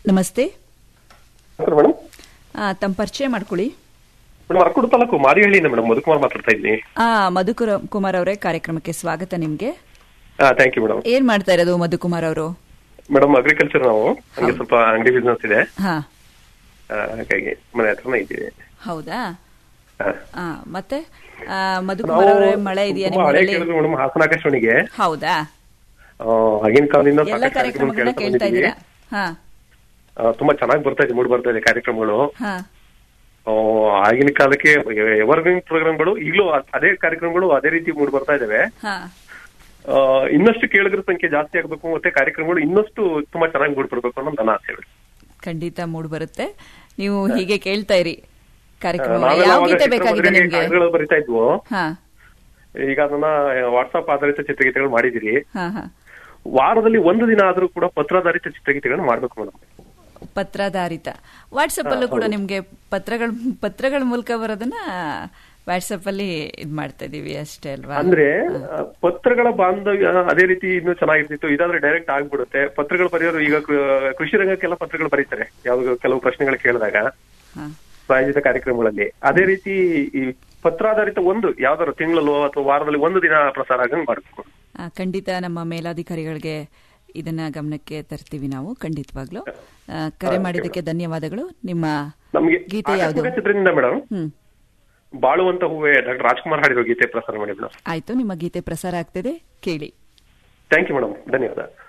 ನಮಸ್ತೆ ನಮಸ್ಕಾರ ಮೇಡಮ್ ಆ, ತಮ್ಮ ಪರಿಚಯ ಮಾಡ್ಕೊಳ್ಳಿ ಮೇಡಮ್ ಅರಕೂಡು ತಾಲೂಕು ಮಾರಿಹಳ್ಳಿಯಿಂದ ಮೇಡಮ್ ಮಧುಕುಮಾರ್ ಮಾತಾಡ್ತಾ ಇದ್ದೀನಿ ಆ ಮಧುಕುರ ಕುಮಾರ್ ಅವರೇ ಕಾರ್ಯಕ್ರಮಕ್ಕೆ ಸ್ವಾಗತ ನಿಮ್ಗೆ ಹಾ ಥ್ಯಾಂಕ್ ಯು ಮೇಡಮ್ ಏನ್ ಮಾಡ್ತಾ ಇರೋದು ಮಧುಕುಮಾರ್ ಅವರು ಮೇಡಮ್ ಅಗ್ರಿಕಲ್ಚರ್ ನಾವು ಹಂಗೆ ಸ್ವಲ್ಪ ಅಂಗಡಿ ಬಿಸ್ನೆಸ್ ಇದೆ ಹಾ ಆ, ಹಾಗಾಗಿ ಮನೆ ಹತ್ರನೇ ಇದ್ದೀವಿ ಹೌದಾ ಹಾ. ಆ, ಮತ್ತೆ ಆ, ಮಧುಕುಮಾರ್ ಅವರೇ ಮಳೆ ಇದೆಯಾ ತುಂಬಾ ಹಳೆ ನಿಮ್ಮಲ್ಲಿ ಕೇಳಿದ್ರು ಮೇಡಮ್ ಹಾಸನ ಆಕಾಶವಾಣಿಗೆ ಹೌದಾ ಆ, ಆಗಿನ ಕಾಲದಿಂದ ಎಲ್ಲ ಸಾಕಷ್ಟು ಕಾರ್ಯಕ್ರಮ ಕಾರ್ಯಕ್ರಮಗಳನ್ನ ಕೇಳ್ತಾ ಕೇಳ್ತಾ ಬಂದಿದ್ದೀವಿ ಇದ್ದೀರಾ ಹಾ ಆ, ತುಂಬಾ ಚೆನ್ನಾಗಿ ಬರ್ತಾ ಇದೆ ಮೂಡ್ ಬರ್ತಾ ಇದೆ ಕಾರ್ಯಕ್ರಮಗಳು ಹಾ ಆ, ಆಗಿನ ಕಾಲಕ್ಕೆ ಎವರ್ಗ್ರೀನ್ ಪ್ರೋಗ್ರಾಮ್ಗಳು ಈಗಲೂ ಅ- ಅದೇ ಕಾರ್ಯಕ್ರಮಗಳು ಅದೇ ರೀತಿ ಮೂಡ್ ಬರ್ತಾ ಇದಾವೆ ಹಾ ಆ, ಇನ್ನಷ್ಟು ಕೇಳಿದ್ರ ಸಂಖ್ಯೆ ಜಾಸ್ತಿ ಆಗಬೇಕು ಮತ್ತೆ ಕಾರ್ಯಕ್ರಮಗಳು ಇನ್ನಷ್ಟು ತುಂಬಾ ಚೆನ್ನಾಗಿ ಮೂಡ್ ಬರ್ಬೇಕು ಅನ್ನೋದು ನನ್ನ ಆಸೆ ಮೇಡಮ್. ಖಂಡಿತ ಮೂಡ್ ಬರುತ್ತೆ ನೀವು ಹೀಗೆ ಕೇಳ್ತಾ ಇರಿ ಕಾರ್ಯಕ್ರಮ ನಾವೆಲ್ಲ ಯಾವ ಅವಾಗ ಗೀತೆ ಬೇಕಾಗಿದೆ ಚಿತ್ರಮಂದಿರಕ್ಕೆ ನಿಮ್ಗೆ ಹಾಡುಗಳು ಬರಿತಾ ಇದ್ವು ಹಾ ಈಗ ಅದನ್ನ ವಾಟ್ಸ್ಆಪ್ ಆಧಾರಿತ ಚಿತ್ರಗೀತೆಗಳು ಮಾಡಿದಿರಿ ಹಾ ಹಾ ವಾರದಲ್ಲಿ ಒಂದು ದಿನ ಆದ್ರೂ ಕೂಡ ಪತ್ರಾಧಾರಿತ ಚಿತ್ರಗೀತೆಗಳನ್ನ ಮಾಡ್ಬೇಕು ಮೇಡಮ್ ಪತ್ರಾಧಾರಿತ ವಾಟ್ಸಪ್ ಅಲ್ಲೂ ಕೂಡ ನಿಮ್ಗೆ ಪತ್ರಗಳ ಪತ್ರಗಳ ಮೂಲಕ ಬರೋದನ್ನ ವಾಟ್ಸಪ್ ಅಲ್ಲಿ ಇದ್ ಮಾಡ್ತಾ ಇದೀವಿ ಅಷ್ಟೇ ಅಲ್ವಾ ಅಂದ್ರೆ ಆ, ಪತ್ರಗಳ ಬಾಂಧವ್ಯ ಅದೇ ರೀತಿ ಇನ್ನೂ ಚೆನ್ನಾಗಿರ್ತಿತ್ತು ಇದಾದ್ರೆ ಡೈರೆಕ್ಟ್ ಆಗ್ಬಿಡುತ್ತೆ ಪತ್ರಗಳು ಬರೆಯೋರು ಈಗ ಕೃ- ಕೃಷಿ ರಂಗಕ್ಕೆಲ್ಲ ಪತ್ರಗಳು ಬರೀತಾರೆ ಯಾವ ಕೆಲವು ಪ್ರಶ್ನೆಗಳು ಕೇಳಿದಾಗ ಹಾ ಪ್ರಾಯೋಜಿತ ಕಾರ್ಯಕ್ರಮಗಳಲ್ಲಿ ಅದೇ ರೀತಿ ಈ ಪತ್ರಾಧಾರಿತ ಒಂದು ಯಾವ್ದಾದ್ರು ತಿಂಗಳಲ್ಲೋ ಅಥವಾ ವಾರದಲ್ಲಿ ಒಂದು ದಿನ ಪ್ರಸಾರ ಆಗಂಗ್ ಮಾಡ್ಬೇಕು ಆ, ಖಂಡಿತ ನಮ್ಮ ಮೇಲಾಧಿಕಾರಿಗಳಿಗೆ ಇದನ್ನ ಗಮನಕ್ಕೆ ತರ್ತೀವಿ ನಾವು ಖಂಡಿತವಾಗ್ಲು ಆ, ಕರೆ ಮಾಡಿದ್ದಕ್ಕೆ ಧನ್ಯವಾದಗಳು ನಿಮ್ಮ ನಮ್ಗೆ ಗೀತೆ ಯಾವುದು ಆಕಸ್ಮಿಕ ಚಿತ್ರದಿಂದ ಮೇಡಮ್ ಹ್ಮ್ ಬಾಳುವಂತ ಹೂವೆ ಡಾಕ್ಟರ್ ರಾಜ್ಕುಮಾರ್ ಹಾಡಿರೋ ಗೀತೆ ಪ್ರಸಾರ ಮಾಡಿ ಮೇಡಮ್ ಆಯ್ತು ನಿಮ್ಮ ಗೀತೆ ಪ್ರಸಾರ ಆಗ್ತಿದೆ ಕೇಳಿ ಥ್ಯಾಂಕ್ ಯು ಮೇಡಮ್ ಧನ್ಯವಾದ